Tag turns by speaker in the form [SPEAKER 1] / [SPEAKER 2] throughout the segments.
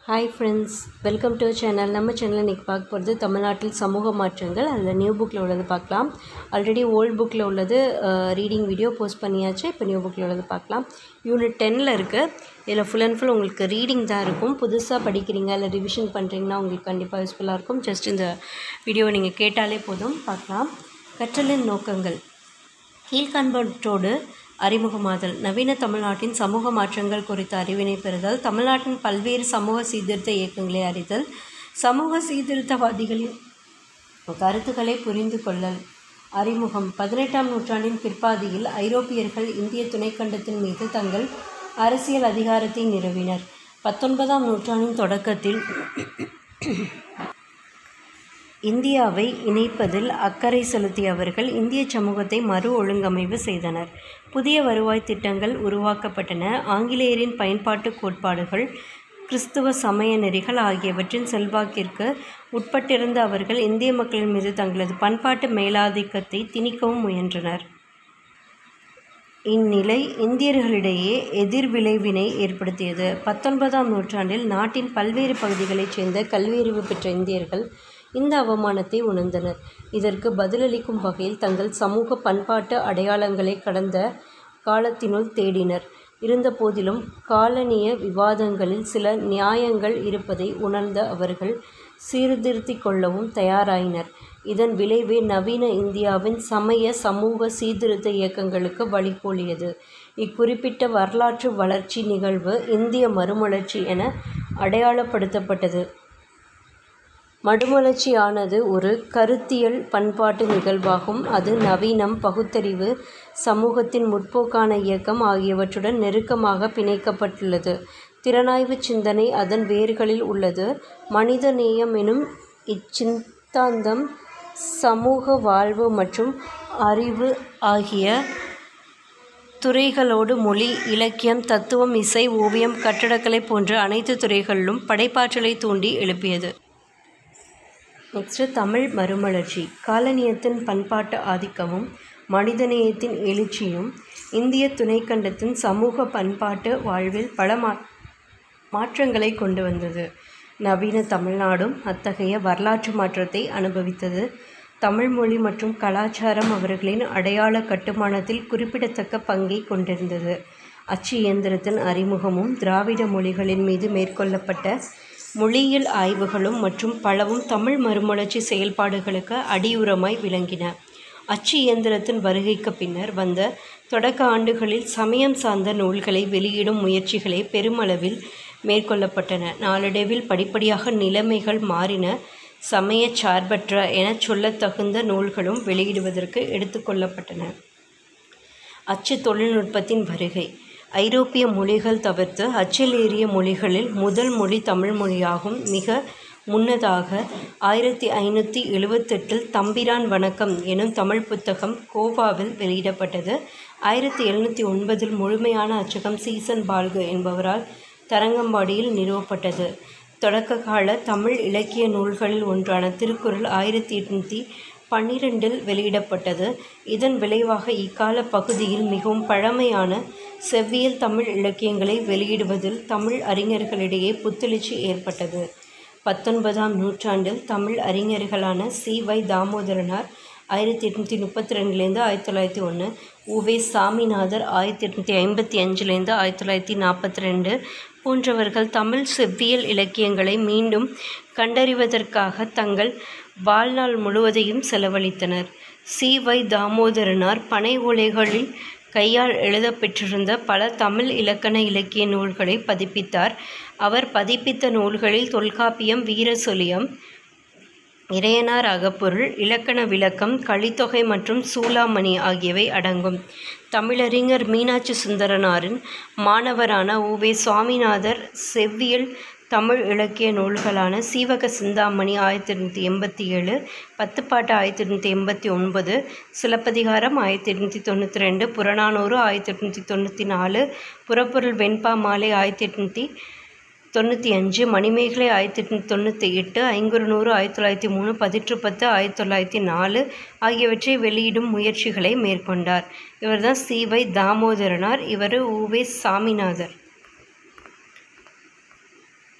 [SPEAKER 1] Hi friends welcome to channel நம்ம சேனலில் இன்றைக்கி பார்க்க போகிறது தமிழ்நாட்டில் சமூக மாற்றங்கள் அதில் நியூ புக்கில் உள்ளது பார்க்கலாம் ஆல்ரெடி ஓல்ட் புக்கில் உள்ளது ரீடிங் வீடியோ போஸ்ட் பண்ணியாச்சு இப்போ நியூ புக்கில் உள்ளது பார்க்கலாம் யூனிட் டென்னில் இருக்குது இதில் ஃபுல் அண்ட் ஃபுல் உங்களுக்கு ரீடிங் தான் இருக்கும் புதுசாக படிக்கிறீங்க இல்லை ரிவிஷன் பண்ணுறீங்கன்னா உங்களுக்கு கண்டிப்பாக யூஸ்ஃபுல்லாக இருக்கும் ஜஸ்ட் இந்த வீடியோவை நீங்கள் கேட்டாலே போதும் பார்க்கலாம் கற்றலின் நோக்கங்கள் கீழ்காண்பவற்றோடு அறிமுகமாதல் நவீன தமிழ்நாட்டின் சமூக மாற்றங்கள் குறித்த அறிவினை பெறுதல் தமிழ்நாட்டின் பல்வேறு சமூக சீர்திருத்த இயக்கங்களை அறிதல் சமூக சீர்திருத்தவாதிகளின் கருத்துக்களை புரிந்து கொள்ளல் அறிமுகம் பதினெட்டாம் நூற்றாண்டின் பிற்பாதியில் ஐரோப்பியர்கள் இந்திய துணைக்கண்டத்தின் மீது தங்கள் அரசியல் அதிகாரத்தை நிறுவினர் பத்தொன்பதாம் நூற்றாண்டின் தொடக்கத்தில் இந்தியாவை இணைப்பதில் அக்கறை செலுத்திய அவர்கள் இந்திய சமூகத்தை மறு ஒழுங்கமைவு செய்தனர் புதிய வருவாய் திட்டங்கள் உருவாக்கப்பட்டன ஆங்கிலேயரின் பயன்பாட்டு கோட்பாடுகள் கிறிஸ்துவ சமய நெறிகள் ஆகியவற்றின் செல்வாக்கிற்கு உட்பட்டிருந்த அவர்கள் இந்திய மக்களின் மீது தங்களது பண்பாட்டு மேலாதிக்கத்தை திணிக்கவும் முயன்றனர் இந்நிலை இந்தியர்களிடையே எதிர்விளைவினை ஏற்படுத்தியது பத்தொன்பதாம் நூற்றாண்டில் நாட்டின் பல்வேறு பகுதிகளைச் சேர்ந்த கல்வியறிவு பெற்ற இந்தியர்கள் இந்த அவமானத்தை உணர்ந்தனர் இதற்கு பதிலளிக்கும் வகையில் தங்கள் சமூக பண்பாட்டு அடையாளங்களை கடந்த காலத்தினுள் தேடினர் இருந்தபோதிலும் காலனிய விவாதங்களில் சில நியாயங்கள் இருப்பதை உணர்ந்த அவர்கள் சீர்திருத்திக் கொள்ளவும் தயாராயினர் இதன் விளைவே நவீன இந்தியாவின் சமய சமூக சீர்திருத்த இயக்கங்களுக்கு வழிகோலியது இக்குறிப்பிட்ட வரலாற்று வளர்ச்சி நிகழ்வு இந்திய மறுமலர்ச்சி என அடையாளப்படுத்தப்பட்டது மறுமலர்ச்சியானது ஒரு கருத்தியல் பண்பாட்டு நிகழ்வாகும் அது நவீனம் பகுத்தறிவு சமூகத்தின் முற்போக்கான இயக்கம் ஆகியவற்றுடன் நெருக்கமாக பிணைக்கப்பட்டுள்ளது திறனாய்வு சிந்தனை அதன் வேர்களில் உள்ளது மனித நேயம் எனும் இச்சிந்தாந்தம் சமூக வாழ்வு மற்றும் அறிவு ஆகிய துறைகளோடு மொழி இலக்கியம் தத்துவம் இசை ஓவியம் கட்டடக்கலை போன்ற அனைத்து துறைகளிலும் படைப்பாற்றலை தூண்டி எழுப்பியது நெக்ஸ்ட்டு தமிழ் மறுமலர்ச்சி காலனியத்தின் பண்பாட்டு ஆதிக்கமும் மனிதநேயத்தின் எழுச்சியும் இந்திய துணைக்கண்டத்தின் சமூக பண்பாட்டு வாழ்வில் பல மா மாற்றங்களை கொண்டு வந்தது நவீன தமிழ்நாடும் அத்தகைய வரலாற்று மாற்றத்தை அனுபவித்தது தமிழ் மொழி மற்றும் கலாச்சாரம் அவர்களின் அடையாள கட்டுமானத்தில் குறிப்பிடத்தக்க பங்கை கொண்டிருந்தது அச்சு இயந்திரத்தின் அறிமுகமும் திராவிட மொழிகளின் மீது மேற்கொள்ளப்பட்ட மொழியியல் ஆய்வுகளும் மற்றும் பலவும் தமிழ் மறுமலர்ச்சி செயல்பாடுகளுக்கு அடியுரமாய் விளங்கின அச்சு இயந்திரத்தின் வருகைக்கு பின்னர் வந்த தொடக்க ஆண்டுகளில் சமயம் சார்ந்த நூல்களை வெளியிடும் முயற்சிகளே பெருமளவில் மேற்கொள்ளப்பட்டன நாளடைவில் படிப்படியாக நிலைமைகள் மாறின சமய சார்பற்ற என சொல்லத்தகுந்த நூல்களும் வெளியிடுவதற்கு எடுத்துக்கொள்ளப்பட்டன அச்சு தொழில்நுட்பத்தின் வருகை ஐரோப்பிய மொழிகள் தவிர்த்து அச்சில் ஏறிய மொழிகளில் முதல் மொழி தமிழ் மொழியாகும் மிக முன்னதாக ஆயிரத்தி ஐநூற்றி எழுவத்தெட்டில் தம்பிரான் வணக்கம் எனும் தமிழ் புத்தகம் கோவாவில் வெளியிடப்பட்டது ஆயிரத்தி எழுநூற்றி ஒன்பதில் முழுமையான அச்சகம் சீசன் பால்கு என்பவரால் தரங்கம்பாடியில் நிறுவப்பட்டது தொடக்க கால தமிழ் இலக்கிய நூல்களில் ஒன்றான திருக்குறள் ஆயிரத்தி எட்நூற்றி பன்னிரெண்டில் வெளியிடப்பட்டது இதன் விளைவாக இக்கால பகுதியில் மிகவும் பழமையான செவ்வியல் தமிழ் இலக்கியங்களை வெளியிடுவதில் தமிழ் அறிஞர்களிடையே புத்துணர்ச்சி ஏற்பட்டது பத்தொன்பதாம் நூற்றாண்டில் தமிழ் அறிஞர்களான சி வை தாமோதரனார் ஆயிரத்தி எட்நூற்றி முப்பத்தி ரெண்டுலேருந்து ஆயிரத்தி தொள்ளாயிரத்தி ஒன்று உவே சாமிநாதர் ஆயிரத்தி எட்நூற்றி ஐம்பத்தி அஞ்சுலேருந்து ஆயிரத்தி தொள்ளாயிரத்தி நாற்பத்தி ரெண்டு போன்றவர்கள் தமிழ் செவ்வியல் இலக்கியங்களை மீண்டும் கண்டறிவதற்காக தங்கள் வாழ்நாள் முழுவதையும் செலவழித்தனர் சி வை தாமோதரனார் பனை ஓலைகளில் கையால் எழுதப்பெற்றிருந்த பல தமிழ் இலக்கண இலக்கிய நூல்களை பதிப்பித்தார் அவர் பதிப்பித்த நூல்களில் தொல்காப்பியம் வீரசொலியம் இறையனார் அகப்பொருள் இலக்கண விளக்கம் கலித்தொகை மற்றும் சூளாமணி ஆகியவை அடங்கும் தமிழறிஞர் மீனாட்சி சுந்தரனாரின் மாணவரான உவே சுவாமிநாதர் செவ்வியல் தமிழ் இலக்கிய நூல்களான சீவக சிந்தாமணி ஆயிரத்தி எட்நூற்றி எண்பத்தி ஏழு பத்துப்பாட்டு ஆயிரத்தி எட்நூற்றி எண்பத்தி ஒன்பது சிலப்பதிகாரம் ஆயிரத்தி எட்நூற்றி தொண்ணூற்றி ரெண்டு புறநானூறு ஆயிரத்தி எட்நூற்றி தொண்ணூற்றி நாலு புறப்பொருள் வெண்பா மாலை ஆயிரத்தி எட்நூற்றி தொண்ணூற்றி அஞ்சு மணிமேகலை ஆயிரத்தி எட்நூற்றி தொண்ணூற்றி எட்டு ஐங்குறுநூறு ஆயிரத்தி தொள்ளாயிரத்தி மூணு பதிற்று பத்து ஆயிரத்தி தொள்ளாயிரத்தி நாலு ஆகியவற்றை வெளியிடும் முயற்சிகளை மேற்கொண்டார் இவர் தான் சி வை தாமோதரனார் இவர் உவே சாமிநாதர்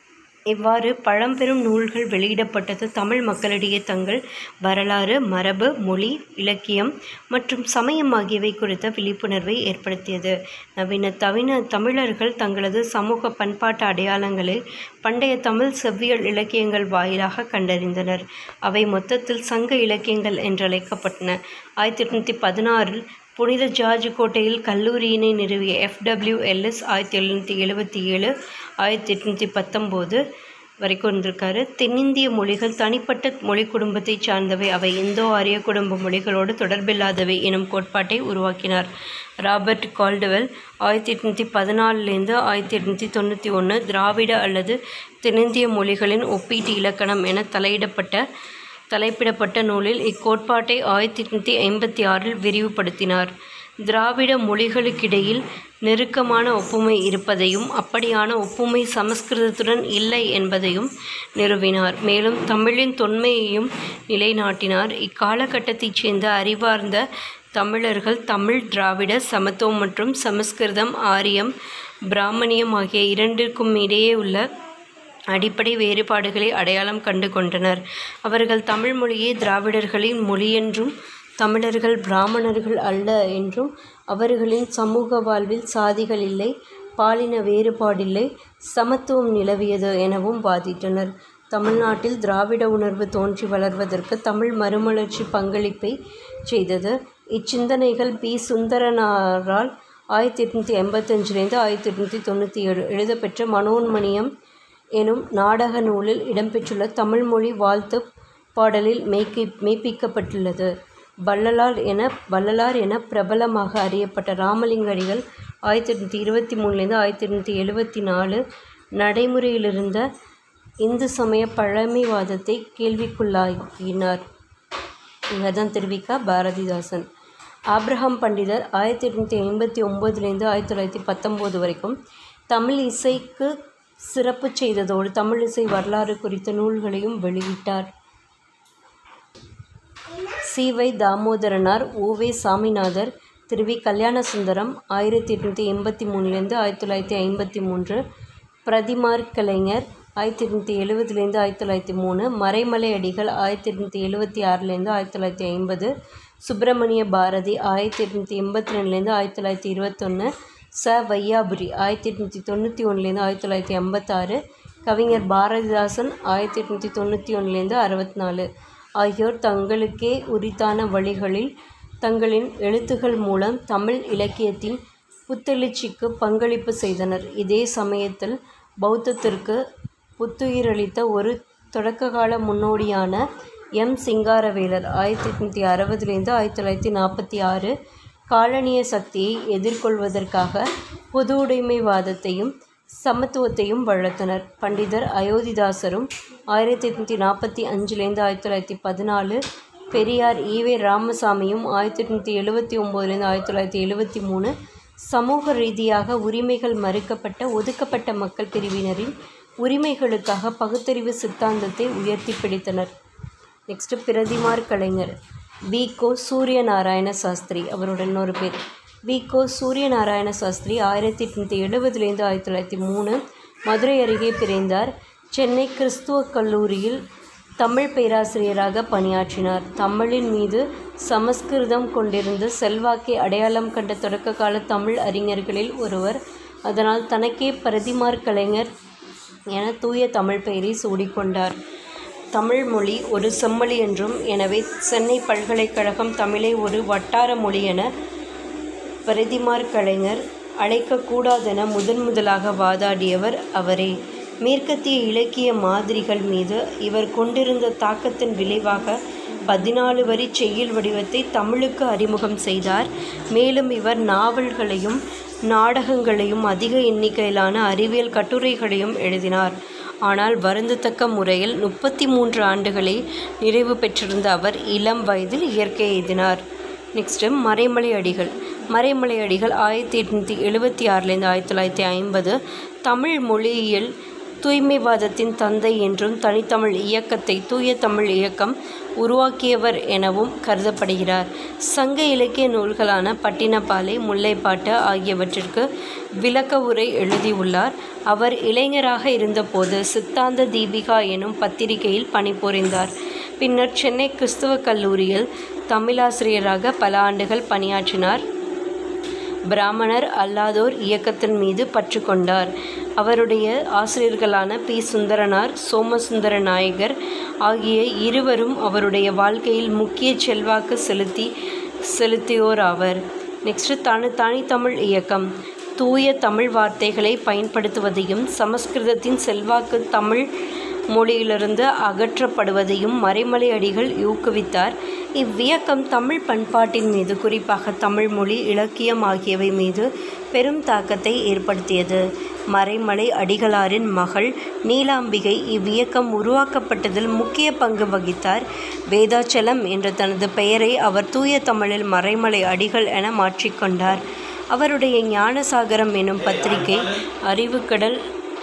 [SPEAKER 1] இவ்வாறு பழம்பெரும் நூல்கள் வெளியிடப்பட்டது தமிழ் மக்களிடையே தங்கள் வரலாறு மரபு மொழி இலக்கியம் மற்றும் சமயம் ஆகியவை குறித்த விழிப்புணர்வை ஏற்படுத்தியது நவீன தவின தமிழர்கள் தங்களது சமூக பண்பாட்டு அடையாளங்களை பண்டைய தமிழ் செவ்வியல் இலக்கியங்கள் வாயிலாக கண்டறிந்தனர் அவை மொத்தத்தில் சங்க இலக்கியங்கள் என்றழைக்கப்பட்டன ஆயிரத்தி எட்நூற்றி பதினாறில் புனித ஜார்ஜ் கோட்டையில் கல்லூரியினை நிறுவிய எஃப்டபிள்யூ எல்எஸ் ஆயிரத்தி எழுநூற்றி எழுபத்தி ஏழு ஆயிரத்தி எட்நூற்றி பத்தொம்போது வரைக்கும் இருந்திருக்காரு தென்னிந்திய மொழிகள் தனிப்பட்ட மொழி குடும்பத்தை சார்ந்தவை அவை இந்தோ ஆரிய குடும்ப மொழிகளோடு தொடர்பில்லாதவை எனும் கோட்பாட்டை உருவாக்கினார் ராபர்ட் கால்டுவெல் ஆயிரத்தி எட்நூற்றி பதினாலுலேருந்து ஆயிரத்தி எட்நூற்றி தொண்ணூற்றி ஒன்று திராவிட அல்லது தென்னிந்திய மொழிகளின் ஒப்பீட்டு இலக்கணம் என தலையிடப்பட்ட தலைப்பிடப்பட்ட நூலில் இக்கோட்பாட்டை ஆயிரத்தி எட்நூற்றி ஐம்பத்தி ஆறில் விரிவுபடுத்தினார் திராவிட மொழிகளுக்கிடையில் நெருக்கமான ஒப்புமை இருப்பதையும் அப்படியான ஒப்புமை சமஸ்கிருதத்துடன் இல்லை என்பதையும் நிறுவினார் மேலும் தமிழின் தொன்மையையும் நிலைநாட்டினார் இக்காலகட்டத்தைச் சேர்ந்த அறிவார்ந்த தமிழர்கள் தமிழ் திராவிட சமத்துவம் மற்றும் சமஸ்கிருதம் ஆரியம் பிராமணியம் ஆகிய இரண்டிற்கும் இடையே உள்ள அடிப்படை வேறுபாடுகளை அடையாளம் கண்டு கொண்டனர் அவர்கள் தமிழ் மொழியை திராவிடர்களின் மொழியென்றும் தமிழர்கள் பிராமணர்கள் அல்ல என்றும் அவர்களின் சமூக வாழ்வில் சாதிகள் இல்லை பாலின வேறுபாடில்லை சமத்துவம் நிலவியது எனவும் வாதிட்டனர் தமிழ்நாட்டில் திராவிட உணர்வு தோன்றி வளர்வதற்கு தமிழ் மறுமலர்ச்சி பங்களிப்பை செய்தது இச்சிந்தனைகள் பி சுந்தரனாரால் ஆயிரத்தி எட்நூற்றி எண்பத்தஞ்சிலேருந்து ஆயிரத்தி எட்நூற்றி தொண்ணூற்றி ஏழு எழுதப்பெற்ற மனோன்மணியம் எனும் நாடக நூலில் இடம்பெற்றுள்ள தமிழ்மொழி வாழ்த்து பாடலில் மெய்க்கி மெய்ப்பிக்கப்பட்டுள்ளது வள்ளலார் என வள்ளலார் என பிரபலமாக அறியப்பட்ட ராமலிங்க அடிகள் ஆயிரத்தி எட்நூற்றி இருபத்தி மூணுலேருந்து ஆயிரத்தி எட்நூற்றி எழுபத்தி நாலு நடைமுறையிலிருந்த இந்து சமய பழமைவாதத்தை கேள்விக்குள்ளாக்கினார் இங்கே தான் தெரிவிக்கா பாரதிதாசன் ஆப்ரஹாம் பண்டிதர் ஆயிரத்தி எட்நூற்றி ஐம்பத்தி ஒம்போதுலேருந்து ஆயிரத்தி தொள்ளாயிரத்தி பத்தொம்போது வரைக்கும் தமிழ் இசைக்கு சிறப்பு செய்ததோடு தமிழ் இசை வரலாறு குறித்த நூல்களையும் வெளியிட்டார் சி வை தாமோதரனார் ஓவே சாமிநாதர் திரு வி கல்யாணசுந்தரம் ஆயிரத்தி எட்நூற்றி எண்பத்தி மூணுலேருந்து ஆயிரத்தி தொள்ளாயிரத்தி ஐம்பத்தி மூன்று பிரதிமார் கலைஞர் ஆயிரத்தி எட்நூற்றி எழுபதுலேருந்து ஆயிரத்தி தொள்ளாயிரத்தி மூணு மறைமலை அடிகள் ஆயிரத்தி எட்நூற்றி எழுபத்தி ஆறுலேருந்து ஆயிரத்தி தொள்ளாயிரத்தி ஐம்பது சுப்பிரமணிய பாரதி ஆயிரத்தி எட்நூற்றி எண்பத்தி ரெண்டுலேருந்து ஆயிரத்தி தொள்ளாயிரத்தி இருபத்தொன்று ச வையாபுரி ஆயிரத்தி எட்நூற்றி தொண்ணூற்றி ஒன்றுலேருந்து ஆயிரத்தி தொள்ளாயிரத்தி ஐம்பத்தாறு கவிஞர் பாரதிதாசன் ஆயிரத்தி எட்நூற்றி தொண்ணூற்றி ஒன்றுலேருந்து அறுபத்தி நாலு ஆகியோர் தங்களுக்கே உரித்தான வழிகளில் தங்களின் எழுத்துகள் மூலம் தமிழ் இலக்கியத்தின் புத்தெழுச்சிக்கு பங்களிப்பு செய்தனர் இதே சமயத்தில் பௌத்தத்திற்கு புத்துயிரளித்த ஒரு தொடக்ககால முன்னோடியான எம் சிங்காரவேலர் ஆயிரத்தி எட்நூற்றி அறுபதுலேருந்து ஆயிரத்தி தொள்ளாயிரத்தி நாற்பத்தி ஆறு காலனிய சக்தியை எதிர்கொள்வதற்காக பொது உடைமைவாதத்தையும் சமத்துவத்தையும் வளர்த்தனர் பண்டிதர் அயோத்திதாசரும் ஆயிரத்தி எட்நூற்றி நாற்பத்தி அஞ்சுலேருந்து ஆயிரத்தி தொள்ளாயிரத்தி பதினாலு பெரியார் ஈவே ராமசாமியும் ஆயிரத்தி எட்நூற்றி எழுபத்தி ஒம்போதுலேருந்து ஆயிரத்தி தொள்ளாயிரத்தி எழுபத்தி மூணு சமூக ரீதியாக உரிமைகள் மறுக்கப்பட்ட ஒதுக்கப்பட்ட மக்கள் பிரிவினரின் உரிமைகளுக்காக பகுத்தறிவு சித்தாந்தத்தை உயர்த்தி பிடித்தனர் நெக்ஸ்ட்டு பிரதிமார் கலைஞர் வி கோ சூரியநாராயண சாஸ்திரி அவரோட இன்னொரு பேர் வி கோ சூரியநாராயண சாஸ்திரி ஆயிரத்தி எட்நூற்றி எழுபதுலேருந்து ஆயிரத்தி தொள்ளாயிரத்தி மூணு மதுரை அருகே பிறந்தார் சென்னை கிறிஸ்துவ கல்லூரியில் தமிழ் பேராசிரியராக பணியாற்றினார் தமிழின் மீது சமஸ்கிருதம் கொண்டிருந்த செல்வாக்கை அடையாளம் கண்ட தொடக்க கால தமிழ் அறிஞர்களில் ஒருவர் அதனால் தனக்கே பிரதிமார் கலைஞர் என தூய தமிழ் பெயரை சூடிக்கொண்டார் தமிழ் மொழி ஒரு செம்மொழி என்றும் எனவே சென்னை பல்கலைக்கழகம் தமிழை ஒரு வட்டார மொழி என பிரதிமார் கலைஞர் அழைக்கக்கூடாதென முதன் முதலாக வாதாடியவர் அவரே மேற்கத்திய இலக்கிய மாதிரிகள் மீது இவர் கொண்டிருந்த தாக்கத்தின் விளைவாக பதினாலு வரி செய்யுள் வடிவத்தை தமிழுக்கு அறிமுகம் செய்தார் மேலும் இவர் நாவல்களையும் நாடகங்களையும் அதிக எண்ணிக்கையிலான அறிவியல் கட்டுரைகளையும் எழுதினார் ஆனால் வருந்தத்தக்க முறையில் முப்பத்தி மூன்று ஆண்டுகளை நிறைவு பெற்றிருந்த அவர் இளம் வயதில் இயற்கை எழுதினார் நெக்ஸ்ட்டு மறைமலை அடிகள் மறைமலை அடிகள் ஆயிரத்தி எட்நூற்றி எழுபத்தி ஆறுலேருந்து ஆயிரத்தி தொள்ளாயிரத்தி ஐம்பது தமிழ் மொழியியல் தூய்மைவாதத்தின் தந்தை என்றும் தனித்தமிழ் இயக்கத்தை தூய தமிழ் இயக்கம் உருவாக்கியவர் எனவும் கருதப்படுகிறார் சங்க இலக்கிய நூல்களான பட்டினப்பாலை முல்லைப்பாட்டு ஆகியவற்றிற்கு விளக்க உரை எழுதியுள்ளார் அவர் இளைஞராக இருந்தபோது சித்தாந்த தீபிகா எனும் பத்திரிகையில் பணிபுரிந்தார் பின்னர் சென்னை கிறிஸ்துவ கல்லூரியில் தமிழாசிரியராக பல ஆண்டுகள் பணியாற்றினார் பிராமணர் அல்லாதோர் இயக்கத்தின் மீது பற்று கொண்டார் அவருடைய ஆசிரியர்களான பி சுந்தரனார் சோமசுந்தர நாயகர் ஆகிய இருவரும் அவருடைய வாழ்க்கையில் முக்கிய செல்வாக்கு செலுத்தி செலுத்தியோர் ஆவர் நெக்ஸ்ட்டு தனி தனித்தமிழ் இயக்கம் தூய தமிழ் வார்த்தைகளை பயன்படுத்துவதையும் சமஸ்கிருதத்தின் செல்வாக்கு தமிழ் மொழியிலிருந்து அகற்றப்படுவதையும் மறைமலை அடிகள் ஊக்குவித்தார் இவ்வியக்கம் தமிழ் பண்பாட்டின் மீது குறிப்பாக தமிழ் மொழி இலக்கியம் ஆகியவை மீது பெரும் தாக்கத்தை ஏற்படுத்தியது மறைமலை அடிகளாரின் மகள் நீலாம்பிகை இவ்வியக்கம் உருவாக்கப்பட்டதில் முக்கிய பங்கு வகித்தார் வேதாச்சலம் என்ற தனது பெயரை அவர் தூய தமிழில் மறைமலை அடிகள் என மாற்றிக்கொண்டார் அவருடைய ஞானசாகரம் எனும் பத்திரிகை அறிவுக்கடல்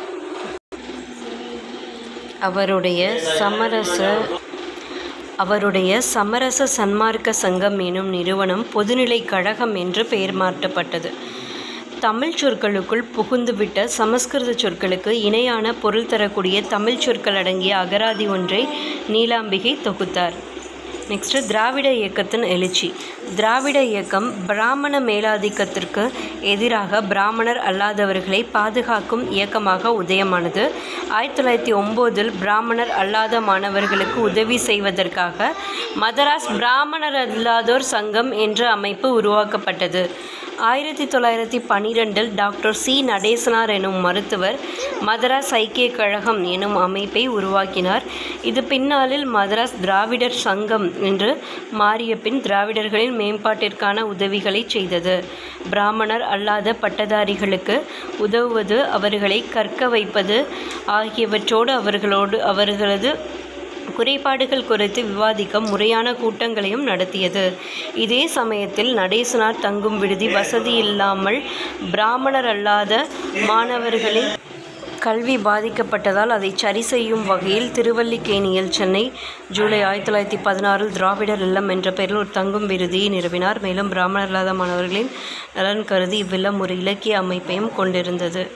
[SPEAKER 1] அவருடைய சமரச அவருடைய சமரச சன்மார்க்க சங்கம் எனும் நிறுவனம் பொதுநிலை கழகம் என்று பெயர் மாற்றப்பட்டது தமிழ் சொற்களுக்குள் புகுந்துவிட்ட சமஸ்கிருத சொற்களுக்கு இணையான பொருள் தரக்கூடிய தமிழ் சொற்கள் அடங்கிய அகராதி ஒன்றை நீலாம்பிகை தொகுத்தார் நெக்ஸ்ட்டு திராவிட இயக்கத்தின் எழுச்சி திராவிட இயக்கம் பிராமண மேலாதிக்கத்திற்கு எதிராக பிராமணர் அல்லாதவர்களை பாதுகாக்கும் இயக்கமாக உதயமானது ஆயிரத்தி தொள்ளாயிரத்தி ஒம்போதில் பிராமணர் அல்லாத மாணவர்களுக்கு உதவி செய்வதற்காக மதராஸ் பிராமணர் அல்லாதோர் சங்கம் என்ற அமைப்பு உருவாக்கப்பட்டது ஆயிரத்தி தொள்ளாயிரத்தி பன்னிரெண்டில் டாக்டர் சி நடேசனார் எனும் மருத்துவர் மதராஸ் ஐக்கிய கழகம் எனும் அமைப்பை உருவாக்கினார் இது பின்னாளில் மதராஸ் திராவிடர் சங்கம் என்று மாறிய பின் திராவிடர்களின் மேம்பாட்டிற்கான உதவிகளை செய்தது பிராமணர் அல்லாத பட்டதாரிகளுக்கு உதவுவது அவர்களை கற்க வைப்பது ஆகியவற்றோடு அவர்களோடு அவர்களது குறைபாடுகள் குறித்து விவாதிக்க முறையான கூட்டங்களையும் நடத்தியது இதே சமயத்தில் நடேசனார் தங்கும் விடுதி வசதி இல்லாமல் பிராமணர் அல்லாத மாணவர்களின் கல்வி பாதிக்கப்பட்டதால் அதை சரி செய்யும் வகையில் திருவல்லிக்கேணியில் சென்னை ஜூலை ஆயிரத்தி தொள்ளாயிரத்தி பதினாறில் திராவிடர் இல்லம் என்ற பெயரில் ஒரு தங்கும் விடுதியை நிறுவினார் மேலும் பிராமணர் அல்லாத மாணவர்களின் நலன் கருதி இவ்வில்லம் ஒரு இலக்கிய அமைப்பையும் கொண்டிருந்தது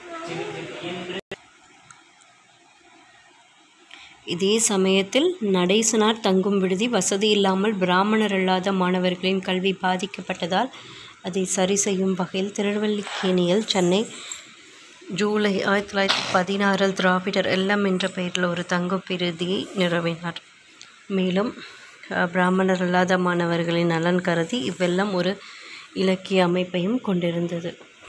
[SPEAKER 1] இதே சமயத்தில் நடேசனார் தங்கும் விடுதி வசதி இல்லாமல் பிராமணர் அல்லாத மாணவர்களின் கல்வி பாதிக்கப்பட்டதால் அதை சரி செய்யும் வகையில் திருவல்லிக்கேணியில் சென்னை ஜூலை ஆயிரத்தி தொள்ளாயிரத்தி பதினாறில் திராவிடர் இல்லம் என்ற பெயரில் ஒரு தங்கும் விடுதியை நிறுவினார் மேலும் அஹ், பிராமணர் அல்லாத மாணவர்களின் நலன் கருதி இவ்வெல்லாம் ஒரு இலக்கிய அமைப்பையும் கொண்டிருந்தது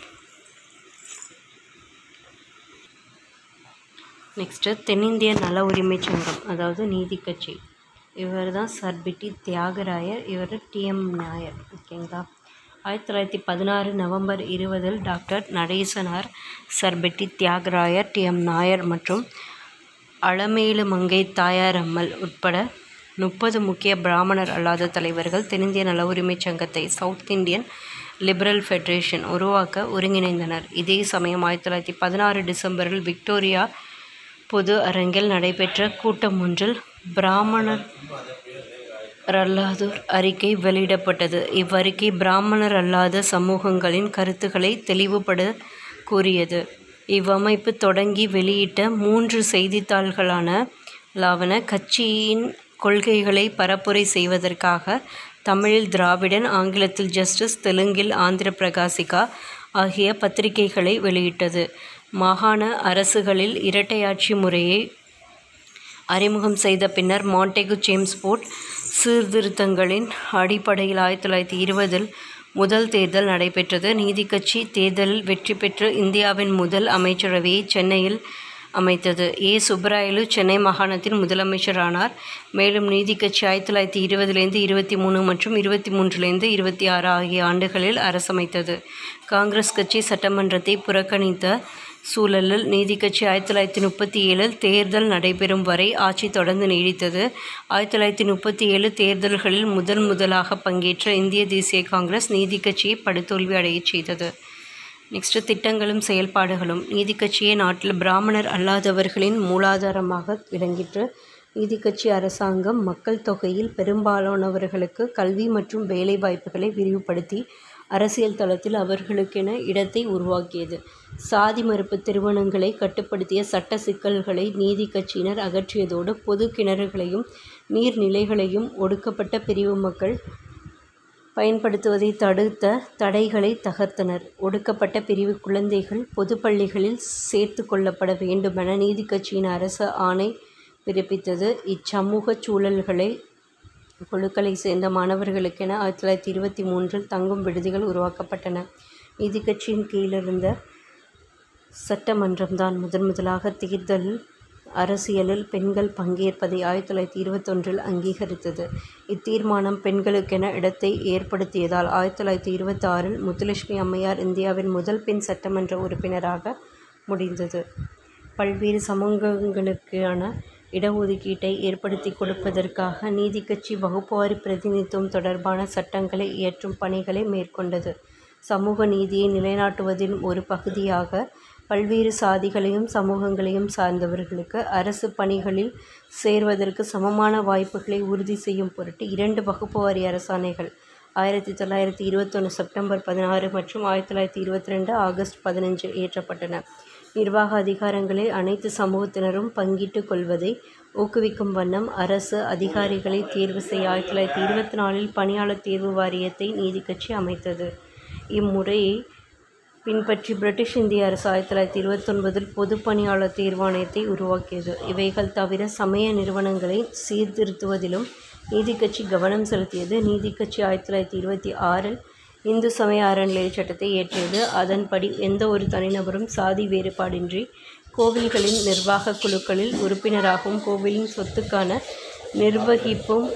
[SPEAKER 1] நெக்ஸ்ட்டு தென்னிந்திய நல உரிமை சங்கம் அதாவது நீதி கட்சி இவர் தான் சர்பிட்டி தியாகராயர் இவர் டிஎம் நாயர் ஓகேங்களா ஆயிரத்தி தொள்ளாயிரத்தி பதினாறு நவம்பர் இருபதில் டாக்டர் நடேசனார் சர்பெட்டி தியாகராயர் டிஎம் நாயர் மற்றும் அளமேலு மங்கை தாயார் அம்மல் உட்பட முப்பது முக்கிய பிராமணர் அல்லாத தலைவர்கள் தென்னிந்திய நல உரிமை சங்கத்தை சவுத் இந்தியன் லிபரல் ஃபெடரேஷன் உருவாக்க ஒருங்கிணைந்தனர் இதே சமயம் ஆயிரத்தி தொள்ளாயிரத்தி பதினாறு டிசம்பரில் விக்டோரியா பொது அரங்கில் நடைபெற்ற கூட்டம் ஒன்றில் பிராமணர் அல்லாதோர் அறிக்கை வெளியிடப்பட்டது இவ்வறிக்கை பிராமணர் அல்லாத சமூகங்களின் கருத்துக்களை தெளிவுபட கூறியது இவ்வமைப்பு தொடங்கி வெளியிட்ட மூன்று செய்தித்தாள்களான லாவன கட்சியின் கொள்கைகளை பரப்புரை செய்வதற்காக தமிழில் திராவிடன் ஆங்கிலத்தில் ஜஸ்டிஸ் தெலுங்கில் ஆந்திர பிரகாசிகா ஆகிய பத்திரிகைகளை வெளியிட்டது மாகாண அரசுகளில் இரட்டையாட்சி முறையை அறிமுகம் செய்த பின்னர் மாண்டேகு ஜேம்ஸ் போர்ட் சீர்திருத்தங்களின் அடிப்படையில் ஆயிரத்தி தொள்ளாயிரத்தி இருபதில் முதல் தேர்தல் நடைபெற்றது நீதி கட்சி தேர்தலில் வெற்றி பெற்று இந்தியாவின் முதல் அமைச்சரவையை சென்னையில் அமைத்தது ஏ சுப்பராயலு சென்னை மாகாணத்தின் முதலமைச்சரானார் மேலும் நீதி கட்சி ஆயிரத்தி தொள்ளாயிரத்தி இருபதுலேருந்து இருபத்தி மூணு மற்றும் இருபத்தி மூன்றுலேருந்து இருபத்தி ஆறு ஆகிய ஆண்டுகளில் அரசமைத்தது காங்கிரஸ் கட்சி சட்டமன்றத்தை புறக்கணித்த சூழலில் நீதி கட்சி ஆயிரத்தி தொள்ளாயிரத்தி முப்பத்தி ஏழில் தேர்தல் நடைபெறும் வரை ஆட்சி தொடர்ந்து நீடித்தது ஆயிரத்தி தொள்ளாயிரத்தி முப்பத்தி ஏழு தேர்தல்களில் முதன் முதலாக பங்கேற்ற இந்திய தேசிய காங்கிரஸ் நீதி கட்சியை படுதோல்வி அடையச் செய்தது நெக்ஸ்ட்டு திட்டங்களும் செயல்பாடுகளும் நீதி கட்சியே நாட்டில் பிராமணர் அல்லாதவர்களின் மூலாதாரமாக விளங்கிற்று நீதி கட்சி அரசாங்கம் மக்கள் தொகையில் பெரும்பாலானவர்களுக்கு கல்வி மற்றும் வேலை வாய்ப்புகளை விரிவுபடுத்தி அரசியல் தளத்தில் அவர்களுக்கென இடத்தை உருவாக்கியது சாதி மறுப்பு திருமணங்களை கட்டுப்படுத்திய சட்ட சிக்கல்களை நீதி கட்சியினர் அகற்றியதோடு பொது கிணறுகளையும் நீர்நிலைகளையும் ஒடுக்கப்பட்ட பிரிவு மக்கள் பயன்படுத்துவதை தடுத்த தடைகளை தகர்த்தனர் ஒடுக்கப்பட்ட பிரிவு குழந்தைகள் பொது பள்ளிகளில் சேர்த்து கொள்ளப்பட வேண்டுமென நீதி கட்சியின் அரசு ஆணை பிறப்பித்தது இச்சமூக சூழல்களை குழுக்களை சேர்ந்த மாணவர்களுக்கென ஆயிரத்தி தொள்ளாயிரத்தி இருபத்தி மூன்றில் தங்கும் விடுதிகள் உருவாக்கப்பட்டன நீதி கட்சியின் கீழிருந்த சட்டமன்றம்தான் முதன் முதலாக தேர்தலில் அரசியலில் பெண்கள் பங்கேற்பதை ஆயிரத்தி தொள்ளாயிரத்தி இருபத்தொன்றில் அங்கீகரித்தது இத்தீர்மானம் பெண்களுக்கென இடத்தை ஏற்படுத்தியதால் ஆயிரத்தி தொள்ளாயிரத்தி இருபத்தாறில் முத்துலட்சுமி அம்மையார் இந்தியாவின் முதல் பெண் சட்டமன்ற உறுப்பினராக முடிந்தது பல்வேறு சமூகங்களுக்கான இடஒதுக்கீட்டை ஏற்படுத்தி கொடுப்பதற்காக நீதி கட்சி வகுப்புவாரி பிரதிநிதித்துவம் தொடர்பான சட்டங்களை இயற்றும் பணிகளை மேற்கொண்டது சமூக நீதியை நிலைநாட்டுவதின் ஒரு பகுதியாக பல்வேறு சாதிகளையும் சமூகங்களையும் சார்ந்தவர்களுக்கு அரசு பணிகளில் சேர்வதற்கு சமமான வாய்ப்புகளை உறுதி செய்யும் பொருட்டு இரண்டு வகுப்புவாரி அரசாணைகள் ஆயிரத்தி தொள்ளாயிரத்தி இருபத்தொன்று செப்டம்பர் பதினாறு மற்றும் ஆயிரத்தி தொள்ளாயிரத்தி இருபத்தி ரெண்டு ஆகஸ்ட் பதினஞ்சு இயற்றப்பட்டன நிர்வாக அதிகாரங்களை அனைத்து சமூகத்தினரும் பங்கிட்டுக் கொள்வதை ஊக்குவிக்கும் வண்ணம் அரசு அதிகாரிகளை தேர்வு செய்ய ஆயிரத்தி தொள்ளாயிரத்தி இருபத்தி நாலில் பணியாளர் தேர்வு வாரியத்தை நீதி கட்சி அமைத்தது இம்முறையை பின்பற்றி பிரிட்டிஷ் இந்திய அரசு ஆயிரத்தி தொள்ளாயிரத்தி இருபத்தொன்பதில் பொது பணியாளர் தேர்வாணையத்தை உருவாக்கியது இவைகள் தவிர சமய நிறுவனங்களை சீர்திருத்துவதிலும் நீதி கட்சி கவனம் செலுத்தியது நீதி கட்சி ஆயிரத்தி தொள்ளாயிரத்தி இருபத்தி ஆறில் இந்து சமய அறநிலைய சட்டத்தை இயற்றியது அதன்படி எந்த ஒரு தனிநபரும் சாதி வேறுபாடின்றி கோவில்களின் நிர்வாக குழுக்களில் உறுப்பினராகவும் கோவிலின் சொத்துக்கான நிர்வகிப்பும்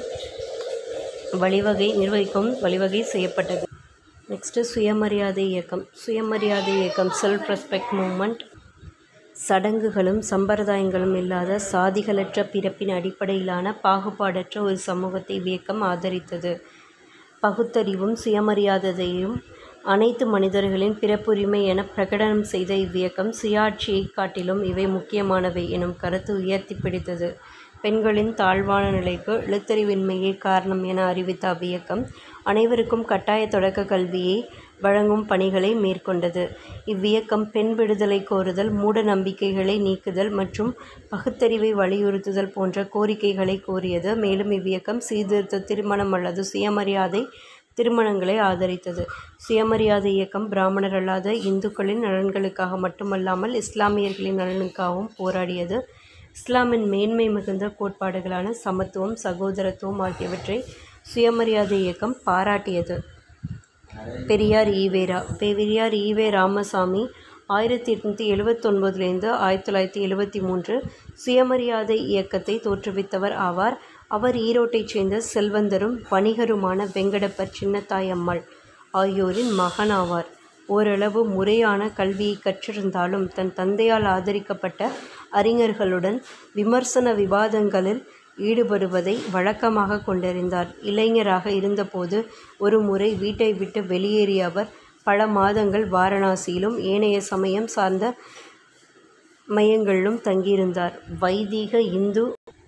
[SPEAKER 1] வழிவகை நிர்வகிக்கவும் வழிவகை செய்யப்பட்டது நெக்ஸ்ட்டு சுயமரியாதை இயக்கம் சுயமரியாதை இயக்கம் செல்ஃப் ரெஸ்பெக்ட் மூமெண்ட் சடங்குகளும் சம்பிரதாயங்களும் இல்லாத சாதிகளற்ற பிறப்பின் அடிப்படையிலான பாகுபாடற்ற ஒரு சமூகத்தை இவ்வியக்கம் ஆதரித்தது பகுத்தறிவும் சுயமரியாதையும் அனைத்து மனிதர்களின் பிறப்புரிமை என பிரகடனம் செய்த இவ்வியக்கம் சுயாட்சியைக் காட்டிலும் இவை முக்கியமானவை எனும் கருத்து உயர்த்தி பிடித்தது பெண்களின் தாழ்வான நிலைக்கு எழுத்தறிவின்மையே காரணம் என அறிவித்த அவ்வியக்கம் அனைவருக்கும் கட்டாய தொடக்க கல்வியை வழங்கும் பணிகளை மேற்கொண்டது இவ்வியக்கம் பெண் விடுதலை கோருதல் மூட நம்பிக்கைகளை நீக்குதல் மற்றும் பகுத்தறிவை வலியுறுத்துதல் போன்ற கோரிக்கைகளை கோரியது மேலும் இவ்வியக்கம் சீர்திருத்த திருமணம் அல்லது சுயமரியாதை திருமணங்களை ஆதரித்தது சுயமரியாதை இயக்கம் பிராமணர் அல்லாத இந்துக்களின் நலன்களுக்காக மட்டுமல்லாமல் இஸ்லாமியர்களின் நலனுக்காகவும் போராடியது இஸ்லாமின் மேன்மை மிகுந்த கோட்பாடுகளான சமத்துவம் சகோதரத்துவம் ஆகியவற்றை சுயமரியாதை இயக்கம் பாராட்டியது பெரியார் ஈவேரா பெரியார் ஈவே ராமசாமி ஆயிரத்தி எட்நூற்றி எழுவத்தொன்பதுலேருந்து ஆயிரத்தி தொள்ளாயிரத்தி எழுவத்தி மூன்று சுயமரியாதை இயக்கத்தை தோற்றுவித்தவர் ஆவார் அவர் ஈரோட்டைச் சேர்ந்த செல்வந்தரும் வணிகருமான வெங்கடப்பர் சின்னத்தாய் அம்மாள் ஆகியோரின் மகன் ஆவார் ஓரளவு முறையான கல்வியை கற்றிருந்தாலும் தன் தந்தையால் ஆதரிக்கப்பட்ட அறிஞர்களுடன் விமர்சன விவாதங்களில் ஈடுபடுவதை வழக்கமாக கொண்டிருந்தார் இளைஞராக இருந்தபோது ஒரு முறை வீட்டை விட்டு வெளியேறிய அவர் பல மாதங்கள் வாரணாசியிலும் ஏனைய சமயம் சார்ந்த மையங்களிலும் தங்கியிருந்தார் வைதீக இந்து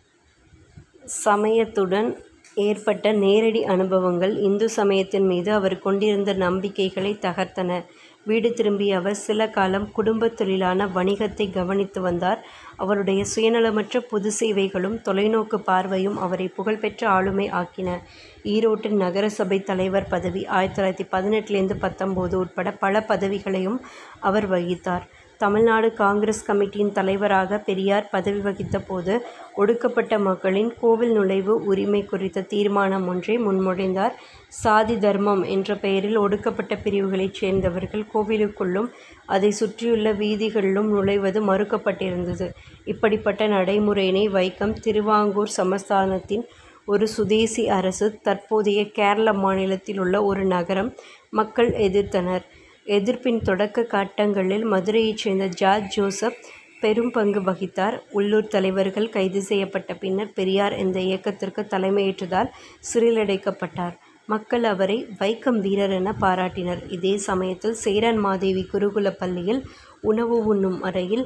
[SPEAKER 1] சமயத்துடன் ஏற்பட்ட நேரடி அனுபவங்கள் இந்து சமயத்தின் மீது அவர் கொண்டிருந்த நம்பிக்கைகளை தகர்த்தன வீடு திரும்பிய அவர் சில காலம் குடும்பத் தொழிலான வணிகத்தை கவனித்து வந்தார் அவருடைய சுயநலமற்ற பொது சேவைகளும் தொலைநோக்கு பார்வையும் அவரை புகழ்பெற்ற ஆளுமை ஆக்கின ஈரோட்டின் நகரசபை தலைவர் பதவி ஆயிரத்தி தொள்ளாயிரத்தி பதினெட்டுலேருந்து பத்தொம்போது உட்பட பல பதவிகளையும் அவர் வகித்தார் தமிழ்நாடு காங்கிரஸ் கமிட்டியின் தலைவராக பெரியார் பதவி வகித்த போது ஒடுக்கப்பட்ட மக்களின் கோவில் நுழைவு உரிமை குறித்த தீர்மானம் ஒன்றை முன்மொழிந்தார் சாதி தர்மம் என்ற பெயரில் ஒடுக்கப்பட்ட பிரிவுகளைச் சேர்ந்தவர்கள் கோவிலுக்குள்ளும் அதை சுற்றியுள்ள வீதிகளிலும் நுழைவது மறுக்கப்பட்டிருந்தது இப்படிப்பட்ட நடைமுறையினை வைக்கம் திருவாங்கூர் சமஸ்தானத்தின் ஒரு சுதேசி அரசு தற்போதைய கேரள மாநிலத்தில் உள்ள ஒரு நகரம் மக்கள் எதிர்த்தனர் எதிர்ப்பின் தொடக்க கட்டங்களில் மதுரையைச் சேர்ந்த ஜார்ஜ் ஜோசப் பெரும் பங்கு வகித்தார் உள்ளூர் தலைவர்கள் கைது செய்யப்பட்ட பின்னர் பெரியார் இந்த இயக்கத்திற்கு தலைமையேற்றதால் சிறையிலடைக்கப்பட்டார் மக்கள் அவரை வைக்கம் வீரர் என பாராட்டினர் இதே சமயத்தில் சேரன் மாதேவி குருகுல பள்ளியில் உணவு உண்ணும் அறையில்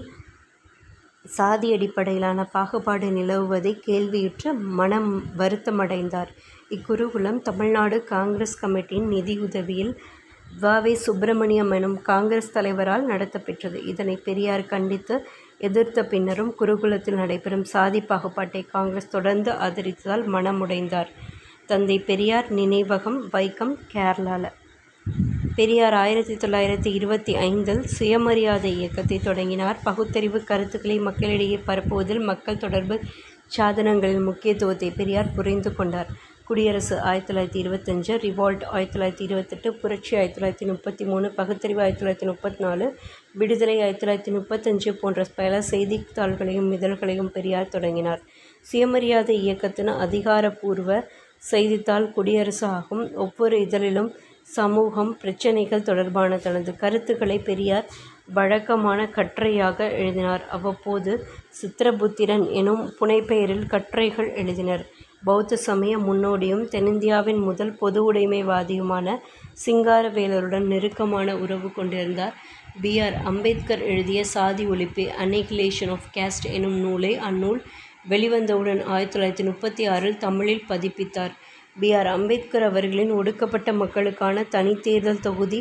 [SPEAKER 1] சாதி அடிப்படையிலான பாகுபாடு நிலவுவதை கேள்வியுற்று மனம் வருத்தமடைந்தார் இக்குருகுலம் தமிழ்நாடு காங்கிரஸ் கமிட்டியின் நிதியுதவியில் வ.வே. சுப்பிரமணியம் எனும் காங்கிரஸ் தலைவரால் நடத்தப்பெற்றது இதனை பெரியார் கண்டித்து எதிர்த்த பின்னரும் குருகுலத்தில் நடைபெறும் சாதி பாகுபாட்டை காங்கிரஸ் தொடர்ந்து ஆதரித்ததால் மனமுடைந்தார் தந்தை பெரியார் நினைவகம் வைக்கம் கேரளால பெரியார் ஆயிரத்தி தொள்ளாயிரத்தி இருபத்தி ஐந்தில் சுயமரியாதை இயக்கத்தை தொடங்கினார் பகுத்தறிவு கருத்துக்களை மக்களிடையே பரப்புவதில் மக்கள் தொடர்பு சாதனங்களின் முக்கியத்துவத்தை பெரியார் புரிந்து கொண்டார் குடியரசு ஆயிரத்தி தொள்ளாயிரத்தி இருபத்தஞ்சு ரிவால்ட் ஆயிரத்தி தொள்ளாயிரத்தி இருபத்தெட்டு புரட்சி ஆயிரத்தி தொள்ளாயிரத்தி முப்பத்தி மூணு பகுத்தறிவு ஆயிரத்தி தொள்ளாயிரத்தி முப்பத்தி நாலு விடுதலை ஆயிரத்தி தொள்ளாயிரத்தி முப்பத்தஞ்சு போன்ற பல செய்தித்தாள்களையும் இதழ்களையும் பெரியார் தொடங்கினார் சுயமரியாதை இயக்கத்தின் அதிகாரப்பூர்வ செய்தித்தாள் குடியரசு ஆகும் ஒவ்வொரு இதழிலும் சமூகம் பிரச்சினைகள் தொடர்பான தனது கருத்துக்களை பெரியார் வழக்கமான கட்டுரையாக எழுதினார் அவ்வப்போது சித்திரபுத்திரன் எனும் புனைப்பெயரில் கட்டுரைகள் எழுதினர் பௌத்த சமய முன்னோடியும் தென்னிந்தியாவின் முதல் பொது உடைமைவாதியுமான சிங்காரவேலருடன் நெருக்கமான உறவு கொண்டிருந்தார் பி ஆர் அம்பேத்கர் எழுதிய சாதி ஒழிப்பு அன்னிகிலேஷன் ஆஃப் கேஸ்ட் எனும் நூலை அந்நூல் வெளிவந்தவுடன் ஆயிரத்தி தொள்ளாயிரத்தி முப்பத்தி ஆறில் தமிழில் பதிப்பித்தார் பி ஆர் அம்பேத்கர் அவர்களின் ஒடுக்கப்பட்ட மக்களுக்கான தனித்தேர்தல் தொகுதி